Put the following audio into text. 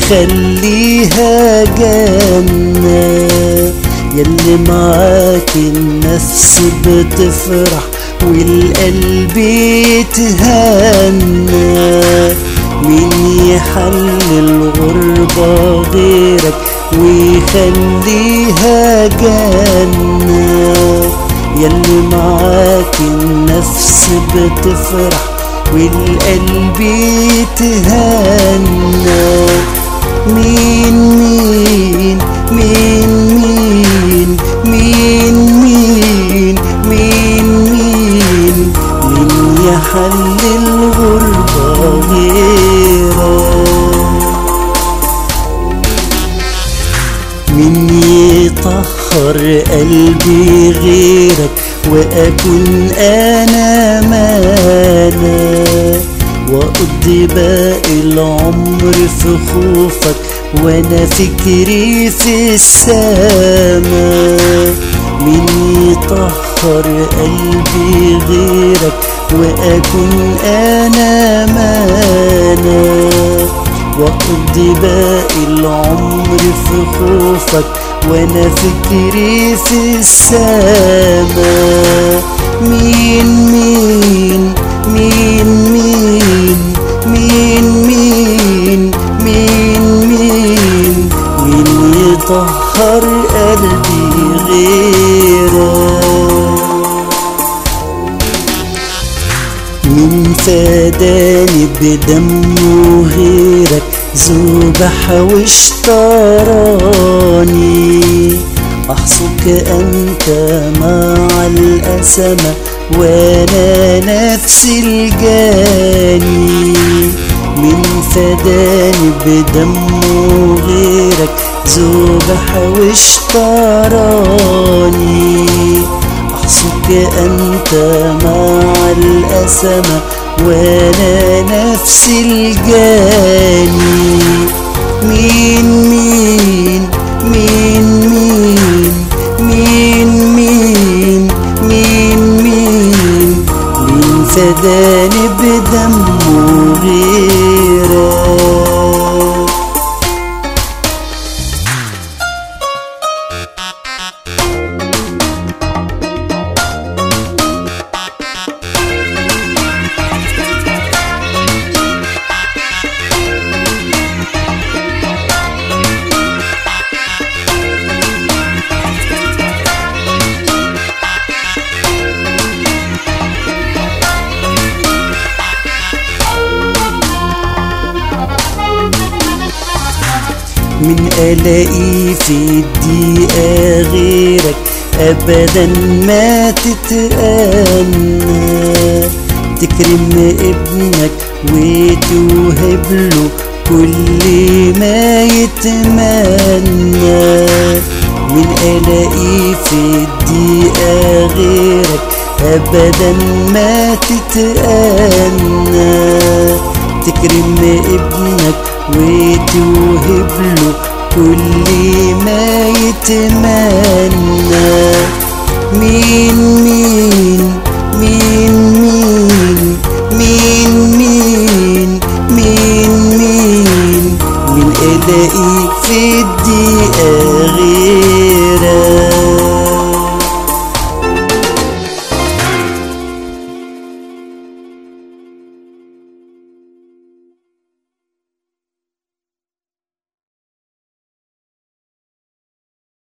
وخليها جنة يلي معاك النفس بتفرح والقلب يتهنى مين يحل الغربة غيرك ويخليها جنة يلي معاك النفس بتفرح والقلب يتهنى مين مين مين مين مين مين مين مين مين يحل الغربة غيرك مين يطهر قلبي غيرك وأكون أنا مالك وأقضي باقي العمر في خوفك وأنا فكري في السماء مين يطهر قلبي غيرك وأكون أنا مالك واقضي باقي العمر في خوفك وانا فكري في السماء مين مين مين مين مين مين مين مين مين يطهر قلبي غيرك مين فداني بدمه غيرك ذبح واشتراني أحصك أنت مع الأسمة وأنا نفسي الجاني من فداني بدمه غيرك ذبح واشتراني أحصك أنت مع الأسمة وأنا نفسي الجاني مين مين مين مين مين مين مين مين مين فداني بدمه غيرك من ألاقي في الدقيقة غيرك أبدا ما تتأنى تكرم ابنك وتوهب له كل ما يتمنى من ألاقي في الدقيقة غيرك أبدا ما تتأنى تكرم ابنك وتوهب له كل ما يتمنى مين مين